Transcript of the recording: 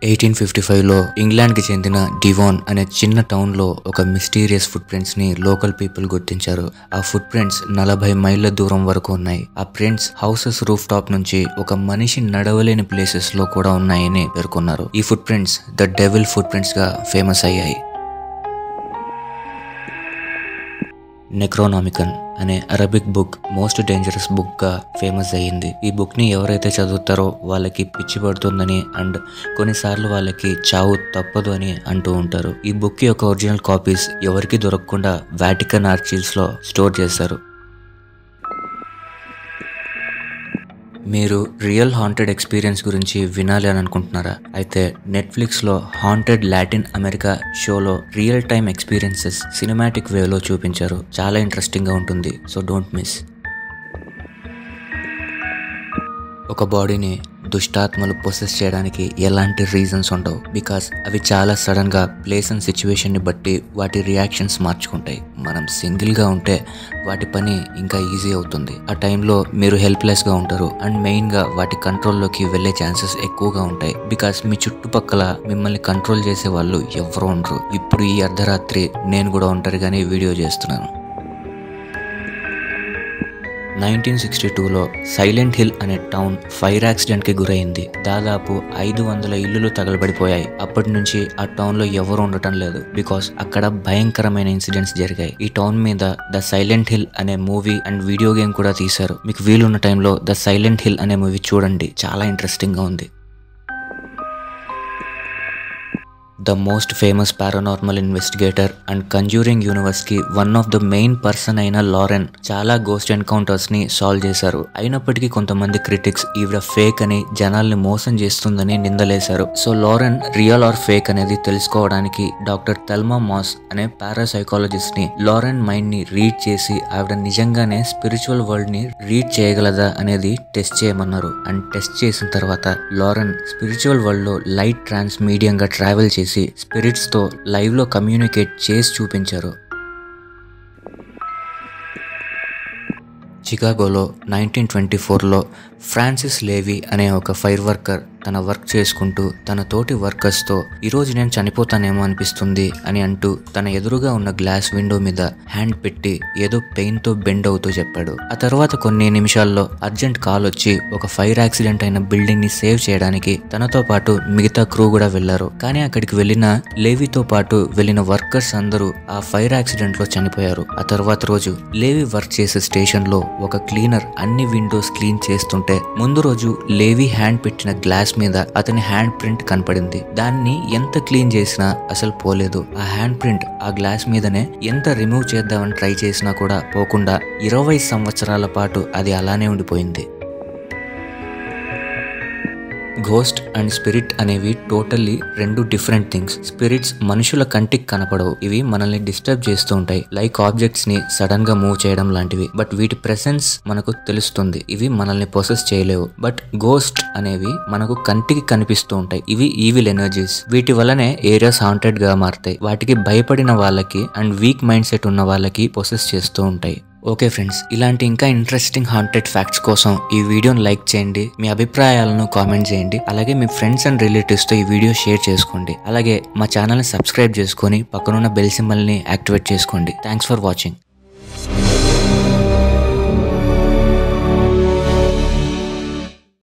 eighteen fifty ఫైవ్లో ఇంగ్లాండ్కి చెందిన Devon అనే చిన్న టౌన్లో ఒక మిస్టీరియస్ ఫుట్ ప్రింట్స్ని లోకల్ పీపుల్ గుర్తించారు ఆ ఫుట్ ప్రింట్స్ నలభై మైళ్ళ దూరం వరకు ఉన్నాయి ఆ ప్రింట్స్ హౌసెస్ రూఫ్ టాప్ నుంచి ఒక మనిషి నడవలేని ప్లేసెస్ లో కూడా ఉన్నాయని పేర్కొన్నారు ఈ footprints the devil footprints గా ఫేమస్ అయ్యాయి నెక్రోనామికన్ అనే Arabic book most dangerous book గా ఫేమస్ అయ్యింది ఈ బుక్ ని ఎవరైతే చదువుతారో వాళ్ళకి పిచ్చి పడుతుందని అండ్ కొన్నిసార్లు వాళ్ళకి చావు తప్పదు అని అంటూ ఉంటారు ఈ బుక్ యొక్క ఒరిజినల్ కాపీస్ ఎవరికి దొరకకుండా వాటికన్ ఆర్చీల్స్ లో స్టోర్ చేశారు మీరు రియల్ హాంటెడ్ ఎక్స్పీరియన్స్ గురించి వినాలి అని అనుకుంటున్నారా అయితే నెట్ఫ్లిక్స్లో హాంటెడ్ లాటిన్ అమెరికా షోలో రియల్ టైమ్ ఎక్స్పీరియన్సెస్ సినిమాటిక్ వేలో చూపించారు చాలా ఇంట్రెస్టింగ్గా ఉంటుంది సో డోంట్ మిస్ ఒక బాడీని దుష్టాత్మలు ప్రొసెస్ చేయడానికి ఎలాంటి రీజన్స్ ఉండవు బికాస్ అవి చాలా సడన్ గా ప్లేస్ అండ్ సిచ్యువేషన్ ని బట్టి వాటి రియాక్షన్స్ మార్చుకుంటాయి మనం సింగిల్ గా ఉంటే వాటి పని ఇంకా ఈజీ అవుతుంది ఆ టైంలో మీరు హెల్ప్లెస్ గా ఉంటారు అండ్ మెయిన్ గా వాటి కంట్రోల్లోకి వెళ్ళే ఛాన్సెస్ ఎక్కువగా ఉంటాయి బికాస్ మీ చుట్టుపక్కల మిమ్మల్ని కంట్రోల్ చేసే వాళ్ళు ఎవరు ఉండరు ఇప్పుడు ఈ అర్ధరాత్రి నేను కూడా ఒంటరిగానే వీడియో చేస్తున్నాను నైన్టీన్ సిక్స్టీ టూలో సైలెంట్ హిల్ అనే టౌన్ ఫైర్ యాక్సిడెంట్ కి గురైంది దాదాపు ఐదు వందల ఇల్లులు తగలబడిపోయాయి అప్పటి నుంచి ఆ టౌన్ లో ఎవరు ఉండటం లేదు బికాస్ అక్కడ భయంకరమైన ఇన్సిడెంట్స్ జరిగాయి ఈ టౌన్ మీద ద సైలెంట్ హిల్ అనే మూవీ అండ్ వీడియో గేమ్ కూడా తీశారు మీకు వీలున్న టైంలో ద సైలెంట్ హిల్ అనే మూవీ చూడండి చాలా ఇంట్రెస్టింగ్ గా ఉంది the most famous paranormal investigator and conjuring universe కి one of the main person అయిన లారెన్ చాలా గోస్ట్ ఎన్కౌంటర్స్ ని సాల్వ్ చేశారు అయినప్పటికీ కొంతమంది క్రిటిక్స్ ఈవిడ ఫేక్ అని జనాల్ని మోసం చేస్తుందని నిందలేశారు so Lorraine real or fake అనేది తెలుసుకోవడానికి డాక్టర్ తెల్మా మాస్ అనే పారాసైకాలజిస్ట్ ని లారెన్ మైండ్ ని రీడ్ చేసి ఆవిడ నిజంగానే స్పిరిచువల్ వరల్డ్ ని రీడ్ చేయగలదా అనేది టెస్ట్ చేయమన్నారు అండ్ టెస్ట్ చేసిన తర్వాత లారెన్ స్పిరిచువల్ వరల్డ్ లో లైట్ ట్రాన్స్ మీడియంగా ట్రావెల్ చేసి స్పిరిట్స్ తో లైవ్ లో కమ్యూనికేట్ చేసి చూపించారు చికాగోలో నైన్టీన్ ట్వంటీ ఫోర్లో ఫ్రాన్సిస్ లేవి అనే ఒక ఫైర్ వర్కర్ తన వర్క్ చేసుకుంటూ తన తోటి వర్కర్స్తో ఈరోజు నేను చనిపోతానేమో అనిపిస్తుంది అని అంటూ తన ఎదురుగా ఉన్న గ్లాస్ విండో మీద హ్యాండ్ పెట్టి ఏదో పెయిన్తో బెండ్ అవుతూ చెప్పాడు ఆ తర్వాత కొన్ని నిమిషాల్లో అర్జెంట్ కాల్ వచ్చి ఒక ఫైర్ యాక్సిడెంట్ అయిన బిల్డింగ్ ని సేవ్ చేయడానికి తనతో పాటు మిగతా క్రూ కూడా వెళ్లారు కానీ అక్కడికి వెళ్ళిన లేవితో పాటు వెళ్ళిన వర్కర్స్ అందరూ ఆ ఫైర్ యాక్సిడెంట్ లో చనిపోయారు ఆ తర్వాత రోజు లేవి వర్క్ చేసే స్టేషన్ లో ఒక క్లీనర్ అన్ని విండోస్ క్లీన్ చేస్తుంటే ముందు రోజు లేవి హ్యాండ్ పెట్టిన గ్లాస్ మీద అతని హ్యాండ్ ప్రింట్ కనపడింది దాన్ని ఎంత క్లీన్ చేసినా అసలు పోలేదు ఆ హ్యాండ్ ప్రింట్ ఆ గ్లాస్ మీదనే ఎంత రిమూవ్ చేద్దామని ట్రై చేసినా కూడా పోకుండా ఇరవై సంవత్సరాల పాటు అది అలానే ఉండిపోయింది ఘోస్ట్ అండ్ స్పిరిట్ అనేవి టోటల్లీ రెండు డిఫరెంట్ థింగ్స్ స్పిరిట్స్ మనుషుల కంటికి కనపడవు ఇవి మనల్ని డిస్టర్బ్ చేస్తూ ఉంటాయి లైక్ ఆబ్జెక్ట్స్ ని సడన్ గా మూవ్ చేయడం లాంటివి బట్ వీటి ప్రెసెన్స్ మనకు తెలుస్తుంది ఇవి మనల్ని ప్రొసెస్ చేయలేవు బట్ గోస్ట్ అనేవి మనకు కంటికి కనిపిస్తూ ఉంటాయి ఇవి ఈవిల్ ఎనర్జీస్ వీటి వల్లనే ఏరియాస్ హాంటెడ్ గా మారుతాయి వాటికి భయపడిన వాళ్ళకి అండ్ వీక్ మైండ్ సెట్ ఉన్న వాళ్ళకి ప్రొసెస్ చేస్తూ ఉంటాయి ఓకే ఫ్రెండ్స్ ఇలాంటి ఇంకా ఇంట్రెస్టింగ్ హాంటెడ్ ఫ్యాక్ట్స్ కోసం ఈ వీడియోని లైక్ చేయండి మీ అభిప్రాయాలను కామెంట్ చేయండి అలాగే మీ ఫ్రెండ్స్ అండ్ రిలేటివ్స్తో ఈ వీడియో షేర్ చేసుకోండి అలాగే మా ఛానల్ని సబ్స్క్రైబ్ చేసుకొని పక్కనున్న బెల్ సింబల్ని యాక్టివేట్ చేసుకోండి థ్యాంక్స్ ఫర్ వాచింగ్